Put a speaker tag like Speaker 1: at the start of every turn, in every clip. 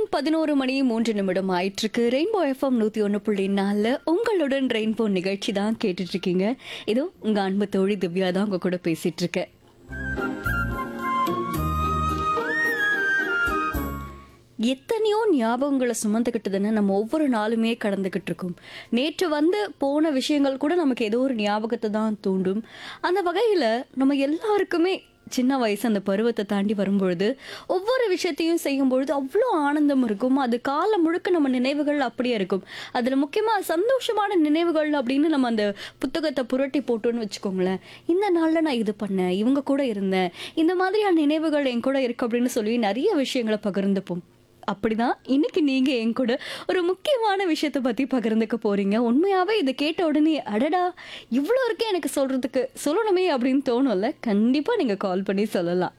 Speaker 1: பதினோரு மணி மூன்று நிமிடம் ஆயிட்டிருக்கு ரெயின்போ எஃப்எம் நூற்றி ஒன்று புள்ளி நாலில் உங்களுடன் ரெயின்போ நிகழ்ச்சி தான் கேட்டுட்டு இருக்கீங்க இதோ உங்கள் அன்பு தோழி திவ்யா தான் உங்க கூட பேசிட்டு இருக்கேன் எத்தனையோ ஞாபகங்களை சுமந்துக்கிட்டதுன்னு நம்ம ஒவ்வொரு நாளுமே கடந்துக்கிட்டு இருக்கோம் நேற்று வந்து போன விஷயங்கள் கூட நமக்கு ஏதோ ஒரு ஞாபகத்தை தான் தூண்டும் அந்த வகையில் நம்ம எல்லாருக்குமே சின்ன வயசு அந்த பருவத்தை தாண்டி வரும்பொழுது ஒவ்வொரு விஷயத்தையும் செய்யும் பொழுது அவ்வளோ ஆனந்தம் இருக்கும் அது காலம் முழுக்க நம்ம நினைவுகள் அப்படியே இருக்கும் அதில் முக்கியமாக சந்தோஷமான நினைவுகள் அப்படின்னு நம்ம அந்த புத்தகத்தை புரட்டி போட்டோன்னு வச்சுக்கோங்களேன் இந்த நாளில் நான் இது பண்ணேன் இவங்க கூட இருந்தேன் இந்த மாதிரியான நினைவுகள் என் கூட இருக்கு அப்படின்னு சொல்லி நிறைய விஷயங்களை பகிர்ந்துப்போம் அப்படிதான் இன்னைக்கு நீங்க என் கூட ஒரு முக்கியமான விஷயத்தை பத்தி பகிர்ந்துக்க போறீங்க உண்மையாவே இதை கேட்ட உடனே அடடா இவ்வளோ இருக்கே எனக்கு சொல்றதுக்கு சொல்லணுமே அப்படின்னு தோணும்ல கண்டிப்பா நீங்க கால் பண்ணி சொல்லலாம்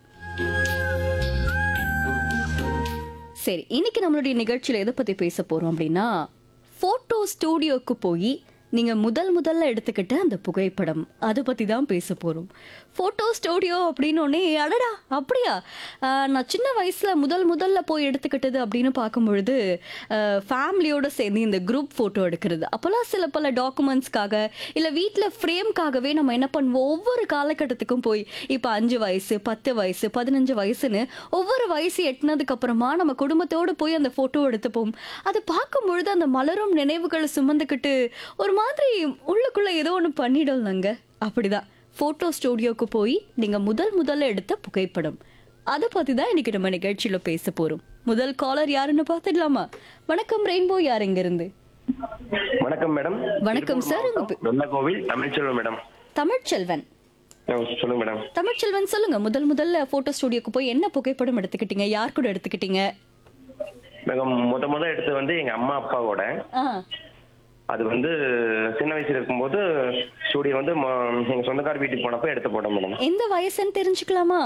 Speaker 1: சரி இன்னைக்கு நம்மளுடைய நிகழ்ச்சியில எதை பத்தி பேச போறோம் அப்படின்னா போட்டோ ஸ்டூடியோக்கு போய் நீங்க முதல் முதல்ல எடுத்துக்கிட்ட அந்த புகைப்படம் அதை பத்தி தான் பேச போறோம் போட்டோ ஸ்டூடியோ அப்படின்னு உடனே அடடா அப்படியா ஆஹ் நான் சின்ன வயசுல முதல் முதல்ல போய் எடுத்துக்கிட்டது அப்படின்னு பார்க்கும் பொழுது ஃபேமிலியோட சேர்ந்து இந்த குரூப் போட்டோ எடுக்கிறது அப்போல்லாம் சில பல டாக்குமெண்ட்ஸ்க்காக இல்ல வீட்டில் ஃப்ரேம்காகவே நம்ம என்ன பண்ணுவோம் ஒவ்வொரு காலகட்டத்துக்கும் போய் இப்போ அஞ்சு வயசு பத்து வயசு பதினஞ்சு வயசுன்னு ஒவ்வொரு வயசு எட்டினதுக்கு அப்புறமா நம்ம குடும்பத்தோட போய் அந்த போட்டோ எடுத்துப்போம் அதை பார்க்கும் பொழுது அந்த மலரும் நினைவுகளை சுமந்துக்கிட்டு ஒரு மாதிரி உள்ளுக்குள்ள ஏதோ ஒன்று பண்ணிடலாங்க அப்படிதான் போட்டோ ஸ்டூடியோக்கு போய் நீங்க முதல் முதல்ல எடுத்த புகைப்படம் அதை பத்தி தான் இன்னைக்கு நம்ம நிகழ்ச்சியில பேச போறோம் முதல் காலர் யாருன்னு பார்த்துடலாமா வணக்கம் ரெயின்போ யார் இங்க இருந்து
Speaker 2: வணக்கம் மேடம்
Speaker 1: வணக்கம் சார் உங்க பே-
Speaker 2: வெள்ளக்கோவில் தமிழ்ச்செல்வன் மேடம்
Speaker 1: தமிழ்ச்செல்வன்
Speaker 2: அஹ் சொல்லுங்க மேடம்
Speaker 1: தமிழ்ச்செல்வன் சொல்லுங்க முதல் முதல்ல போட்டோ ஸ்டூடியோக்கு போய் என்ன புகைப்படம் எடுத்துக்கிட்டீங்க யார் கூட எடுத்துக்கிட்டீங்க
Speaker 2: மேடம் முத முத எடுத்தது வந்து எங்க அம்மா அப்பாவோட
Speaker 1: ஆ
Speaker 2: அது வந்து சின்ன வயசுல இருக்கும்போது ஸ்டூடியோ வந்து ம- எங்க சொந்தக்கார வீட்டுக்கு போனப்ப எடுத்த போட்டோம் மேடம்
Speaker 1: எந்த வயசுன்னு தெரிஞ்சுக்கலாமா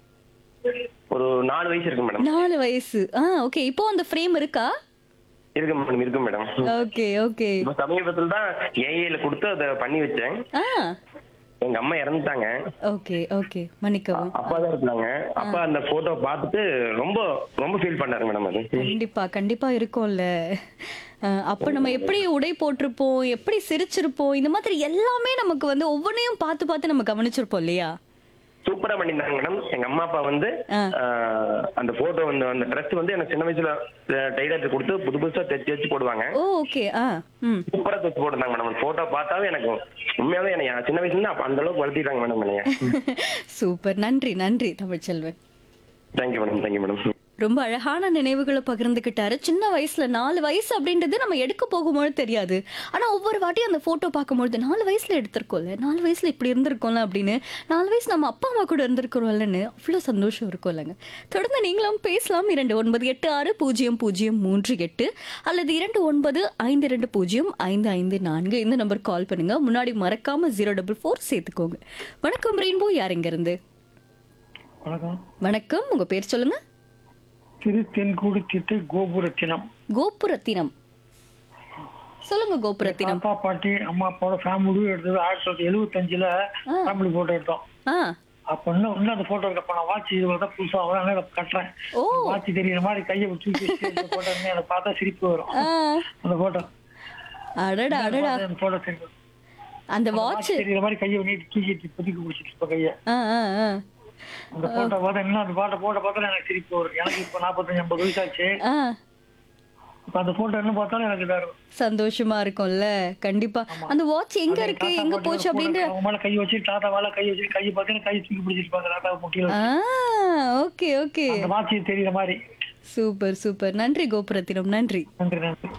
Speaker 2: ஒரு நாலு வயசு இருக்கு மேடம்
Speaker 1: நாலு வயசு ஆ ஓகே இப்போ அந்த ஃப்ரேம் இருக்கா
Speaker 2: இருக்கு மேடம் இருக்கு மேடம்
Speaker 1: ஓகே ஓகே
Speaker 2: இப்ப சமீபத்துல தான் ஏஏல கொடுத்து அதை பண்ணி வச்சேன்
Speaker 1: ஆ
Speaker 2: எங்க அம்மா இறந்துட்டாங்க
Speaker 1: ஓகே ஓகே மன்னிக்கவும்
Speaker 2: அப்பா தான் இருந்தாங்க அப்பா அந்த போட்டோ பார்த்துட்டு ரொம்ப ரொம்ப ஃபீல் பண்ணாரு மேடம் அது
Speaker 1: கண்டிப்பா கண்டிப்பா இருக்கும்ல அஹ் அப்ப நம்ம எப்படி உடை போட்டிருப்போம் எப்படி சிரிச்சிருப்போம் இந்த மாதிரி எல்லாமே நமக்கு வந்து ஒவ்வொன்றையும் பார்த்து பார்த்து நம்ம கவனிச்சிருப்போம் இல்லையா
Speaker 2: சூப்பரா பண்ணியிருந்தாங்க மேடம் எங்க அம்மா அப்பா வந்து
Speaker 1: ஆ.
Speaker 2: ஆஹ், அந்த போட்டோ வந்து அந்த ட்ரெஸ் வந்து எனக்கு சின்ன வயசுல டைலர் கொடுத்து புது புதுசா தைச்சு வச்சு போடுவாங்க
Speaker 1: ஓ ஓகே ஆ ம்
Speaker 2: சூப்பரா தைச்சு போட்டிருந்தாங்க மேடம் அந்த போட்டோ பார்த்தாவே எனக்கு உண்மையாவே எனக்கு சின்ன வயசுல இருந்து அப்ப அந்த அளவுக்கு வளர்த்திட்டாங்க மேடம் என்னைய
Speaker 1: சூப்பர் நன்றி நன்றி Tamilselvan
Speaker 2: thank you madam thank you madam
Speaker 1: ரொம்ப அழகான நினைவுகளை பகிர்ந்துக்கிட்டாரு சின்ன வயசுல நாலு வயசு அப்படின்றது நம்ம எடுக்க போகும்போது தெரியாது ஆனா ஒவ்வொரு வாட்டியும் அந்த போட்டோ பார்க்கும்பொழுது நாலு வயசுல எடுத்திருக்கோம்ல நாலு வயசுல இப்படி இருந்திருக்கோம்ல அப்படின்னு நாலு வயசு நம்ம அப்பா அம்மா கூட இருந்திருக்கிறோம்லன்னு அவ்வளோ சந்தோஷம் இருக்கும்லங்க தொடர்ந்து நீங்களும் பேசலாம் இரண்டு ஒன்பது எட்டு ஆறு பூஜ்ஜியம் பூஜ்ஜியம் மூன்று எட்டு அல்லது இரண்டு ஒன்பது ஐந்து ரெண்டு பூஜ்ஜியம் ஐந்து ஐந்து நான்கு இந்த நம்பர் கால் பண்ணுங்க முன்னாடி மறக்காம ஜீரோ டபுள் ஃபோர் சேர்த்துக்கோங்க வணக்கம் ரெயின்போ யார் இங்க இருந்து
Speaker 3: வணக்கம்
Speaker 1: வணக்கம் உங்க பேர் சொல்லுங்க
Speaker 3: திரு தென்கூடி திட்டு கோபுரத்தினம்
Speaker 1: கோபுரத்தினம் சொல்லுங்க கோபுரத்தினம்
Speaker 3: அப்பா பாட்டி அம்மா அப்பாவோட ஃபேமிலி எடுத்தது ஆயிரத்தி தொள்ளாயிரத்தி எழுபத்தஞ்சுல
Speaker 1: ஆ.
Speaker 3: ஃபேமிலி போட்டோ எடுத்தோம்
Speaker 1: ஆ
Speaker 3: அப்ப இன்னும் இன்னும் அந்த போட்டோ இருக்கப்ப நான் வாட்ச் இது தான் புதுசா வரும் அதனால இதை கட்டுறேன்
Speaker 1: ஓ
Speaker 3: வாட்ச் தெரியுற மாதிரி கையை வச்சு வச்சு அந்த போட்டோ அதை பார்த்தா சிரிப்பு வரும்
Speaker 1: ஆ,
Speaker 3: அந்த போட்டோ
Speaker 1: அடடா அடடா
Speaker 3: அந்த போட்டோ தெரியும்
Speaker 1: அந்த வாட்ச்
Speaker 3: வாட்ச் தெரியுற மாதிரி கையை நீட்டி தூக்கிட்டு புதிக்கு பிடிச்சிட்டு இருப்ப கையை
Speaker 1: ஆ ஆ ஆ
Speaker 3: அந்த போட்டோ பார்த்தா இன்னும் அந்த பாட்டை போட்டோ பார்த்தா எனக்கு சிரிப்பு வரும் எனக்கு இப்போ நாற்பத்தஞ்சு ஐம்பது வயசாச்சு
Speaker 1: ஆ
Speaker 3: இப்ப அந்த போட்டோ என்ன பார்த்தாலும் எனக்கு இதா இருக்கும்
Speaker 1: சந்தோஷமா இருக்கும்ல கண்டிப்பா அந்த வாட்ச் எங்க இருக்கு
Speaker 3: தாத்தா
Speaker 1: எங்க
Speaker 3: பாட்டி
Speaker 1: போச்சு
Speaker 3: கூட
Speaker 1: அப்படின்ற
Speaker 3: அவங்க மேல கை வச்சு தாத்தா மேல கை வச்சு கை பார்த்தீங்கன்னா கை தூக்கி பிடிச்சிருப்பாங்க தாத்தா முட்டியில
Speaker 1: ஆ ஓகே ஓகே
Speaker 3: அந்த வாட்ச் தெரியுற மாதிரி
Speaker 1: சூப்பர் சூப்பர் நன்றி கோபுரத்தினம் நன்றி
Speaker 3: நன்றி நன்றி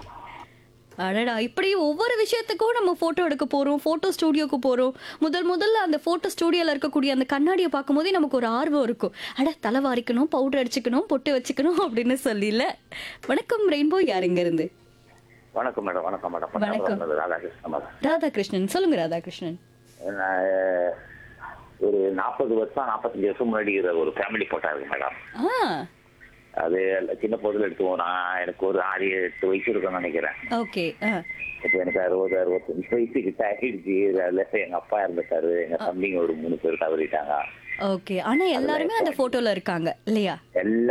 Speaker 1: அடடா இப்படி ஒவ்வொரு விஷயத்துக்கும் நம்ம போட்டோ எடுக்க போறோம் போட்டோ ஸ்டூடியோக்கு போறோம் முதல் முதல்ல அந்த போட்டோ ஸ்டூடியோல இருக்கக்கூடிய அந்த கண்ணாடியை பார்க்கும்போதே நமக்கு ஒரு ஆர்வம் இருக்கும் அட தலை வாரிக்கணும் பவுடர் அடிச்சுக்கணும் பொட்டு வச்சுக்கணும் அப்படின்னு சொல்லில வணக்கம் ரெயின்போ யார் இங்க இருந்து
Speaker 4: வணக்கம் மேடம் வணக்கம் மேடம்
Speaker 1: வணக்கம்.
Speaker 4: ராதாகிருஷ்ணன் மேடம்
Speaker 1: ராதாகிருஷ்ணன் சொல்லுங்க ராதாகிருஷ்ணன்
Speaker 4: நான், அஹ், ஒரு நாற்பது வருஷம் நாற்பத்தஞ்சு வருஷம் முன்னாடி இருக்கிற ஒரு ஃபேமிலி போட்டோ இருக்கு மேடம்
Speaker 1: ஆ
Speaker 4: அது சின்ன பொருள் எடுத்துவோம் நான் எனக்கு ஒரு ஆறு எட்டு வயசு இருக்கும்னு நினைக்கிறேன்
Speaker 1: ஓகே ஆ
Speaker 4: இப்போ எனக்கு அறுபது அறுபத்தஞ்சு வயசு கிட்ட ஆயிடுச்சு அதுல எங்க அப்பா இறந்துட்டாரு எங்க தம்பிங்க ஒரு மூணு பேர் தவறிட்டாங்க
Speaker 1: ஓகே ஆனா எல்லாருமே அந்த போட்டோல இருக்காங்க இல்லையா
Speaker 4: எல்லா